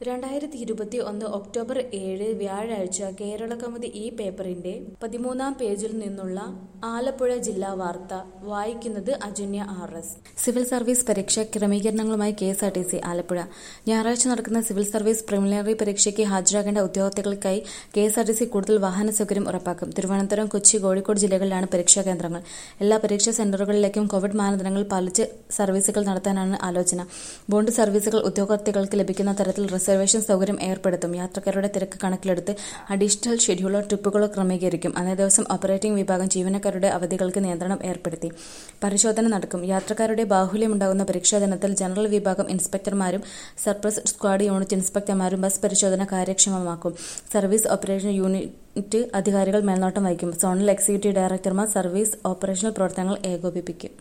രണ്ടായിരത്തി ഇരുപത്തി ഒന്ന് ഒക്ടോബർ ഏഴ് വ്യാഴാഴ്ച കേരള കൗമുദി ഈ പേപ്പറിന്റെ പതിമൂന്നാം പേജിൽ നിന്നുള്ള ആലപ്പുഴ ജില്ലാ വാർത്ത വായിക്കുന്നത് Ajanya R S civil service പരീക്ഷ ക്രമീകരണങ്ങളുമായി K S R T C Alappuzha ഞായറാഴ്ച നടക്കുന്ന സിവിൽ സർവീസ് പ്രിലിമിനറി പരീക്ഷയ്ക്ക് ഹാജരാകേണ്ട ഉദ്യോഗാർത്ഥികൾക്കായി K S R T C കൂടുതൽ വാഹന സൗകര്യം ഉറപ്പാക്കും തിരുവനന്തപുരം കൊച്ചി കോഴിക്കോട് ജില്ലകളിലാണ് പരീക്ഷാ കേന്ദ്രങ്ങൾ എല്ലാ പരീക്ഷാ സെന്ററുകളിലേക്കും കോവിഡ് മാനദണ്ഡങ്ങൾ പാലിച്ച് സർവീസുകൾ നടത്താനാണ് ആലോചന ബോണ്ട് സർവീസുകൾ ഉദ്യോഗാർത്ഥികൾക്ക് ലഭിക്കുന്ന തരത്തിൽ റിസർവേഷൻ സൗകര്യം ഏർപ്പെടുത്തും യാത്രക്കാരുടെ തിരക്ക് കണക്കിലെടുത്ത് അഡീഷണൽ ഷെഡ്യൂളോ ട്രിപ്പുകളോ ക്രമീകരിക്കും അന്നേ ദിവസം ഓപ്പറേറ്റിംഗ് വിഭാഗം ജീവനക്കാരുടെ അവധികൾക്ക് നിയന്ത്രണം ഏർപ്പെടുത്തി പരിശോധന നടക്കും യാത്രക്കാരുടെ ബാഹുല്യമുണ്ടാകുന്ന പരീക്ഷാ ദിനത്തിൽ ജനറൽ വിഭാഗം ഇൻസ്പെക്ടർമാരും സർപ്രസ് സ്ക്വാഡ് യൂണിറ്റ് ഇൻസ്പെക്ടർമാരും ബസ് പരിശോധന കാര്യക്ഷമമാക്കും സർവീസ് ഓപ്പറേഷൻ യൂണിറ്റ് അധികാരികൾ മേൽനോട്ടം വഹിക്കും സോണൽ എക്സിക്യൂട്ടീവ് ഡയറക്ടർമാർ സർവീസ് ഓപ്പറേഷണൽ പ്രവർത്തനങ്ങൾ ഏകോപിപ്പിക്കും